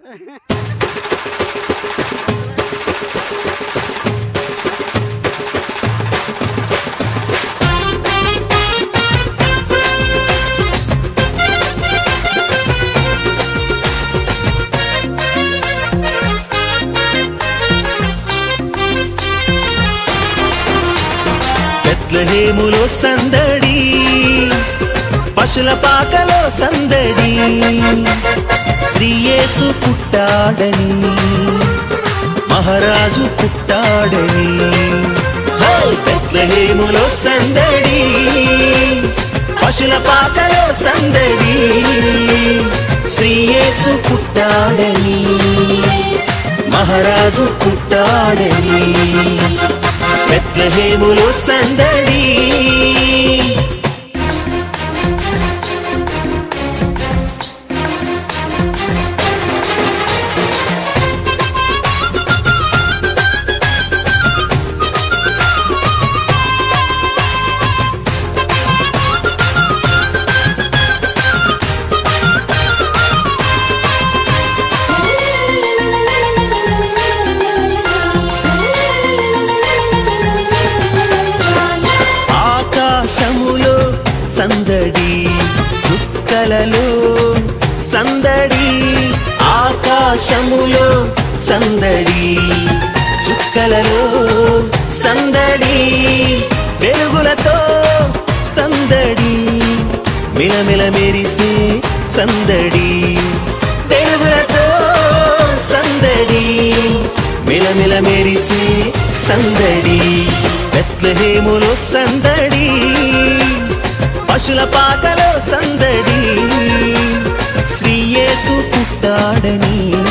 బెత్లహేములో సందడి పశుల పాకలో సందడి శ్రీయేసు పుట్టాడని మహారాజు పుట్టాడని హో! బెత్లహేములో సందడి పశుల పాకలో సందడి శ్రీయేసు పుట్టాడని మహారాజు పుట్టాడని బెత్లహేములో సందడి ఆకాశములో సందడి చుక్కలలో సందడి ఆకాశములో సందడి చుక్కలలో సందడి వెలుగులతో సందడి మిలమిల మెరిసే సందడి వెలుగులతో సందడి మిలమిల మెరిసే సందడి బెత్లహేములో సందడి పశుల పాకలో సందడి శ్రీయేసు పుట్టాడని